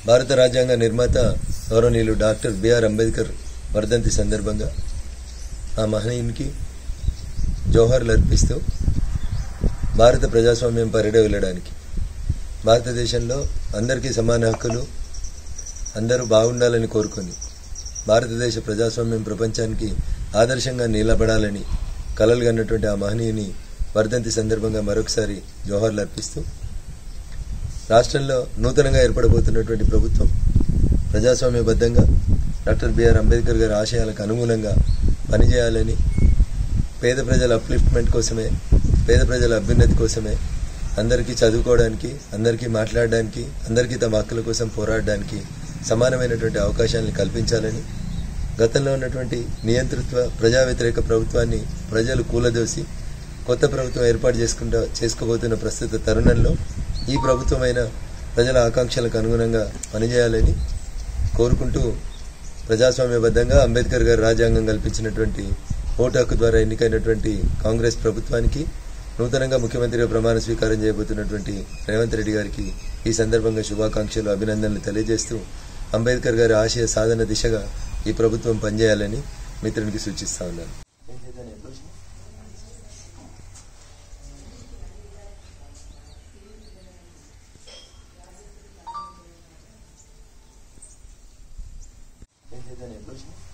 భారత రాజ్యాంగ నిర్మాత గౌరవనీయులు డాక్టర్ బిఆర్ అంబేద్కర్ వర్ధంతి సందర్భంగా ఆ మహనీయునికి జోహర్లు అర్పిస్తూ భారత ప్రజాస్వామ్యం పరిడ వెళ్ళడానికి భారతదేశంలో అందరికీ సమాన హక్కులు అందరూ బాగుండాలని కోరుకొని భారతదేశ ప్రజాస్వామ్యం ప్రపంచానికి ఆదర్శంగా నిలబడాలని కలలు కన్నటువంటి ఆ మహనీయుని వర్ధంతి సందర్భంగా మరొకసారి జోహర్లు అర్పిస్తూ రాష్ట్రంలో నూతనంగా ఏర్పడబోతున్నటువంటి ప్రభుత్వం ప్రజాస్వామ్యబద్ధంగా డాక్టర్ బిఆర్ అంబేద్కర్ గారి ఆశయాలకు అనుగుణంగా పనిచేయాలని పేద ప్రజల అప్లిఫ్ట్మెంట్ కోసమే పేద ప్రజల అభ్యున్నతి కోసమే అందరికీ చదువుకోవడానికి అందరికీ మాట్లాడడానికి అందరికీ తమ హక్కుల కోసం పోరాడడానికి సమానమైనటువంటి అవకాశాలను కల్పించాలని గతంలో ఉన్నటువంటి నియంతృత్వ ప్రజా వ్యతిరేక ప్రభుత్వాన్ని ప్రజలు కూలదోసి కొత్త ప్రభుత్వం ఏర్పాటు చేసుకుంటా చేసుకోబోతున్న ప్రస్తుత తరుణంలో ఈ ప్రభుత్వమైన ప్రజల ఆకాంక్షలకు అనుగుణంగా పనిచేయాలని కోరుకుంటూ ప్రజాస్వామ్యబద్ధంగా అంబేద్కర్ గారు రాజ్యాంగం కల్పించినటువంటి ఓటు హక్కు ద్వారా ఎన్నికైనటువంటి కాంగ్రెస్ ప్రభుత్వానికి నూతనంగా ముఖ్యమంత్రిగా ప్రమాణ స్వీకారం చేయబోతున్నటువంటి రేవంత్ రెడ్డి గారికి ఈ సందర్భంగా శుభాకాంక్షలు అభినందనలు తెలియజేస్తూ అంబేద్కర్ గారి ఆశయ సాధన దిశగా ఈ ప్రభుత్వం పనిచేయాలని మిత్రునికి సూచిస్తా ఉన్నాను ఏం చేద్దాం ఎప్పుడు వచ్చినావు?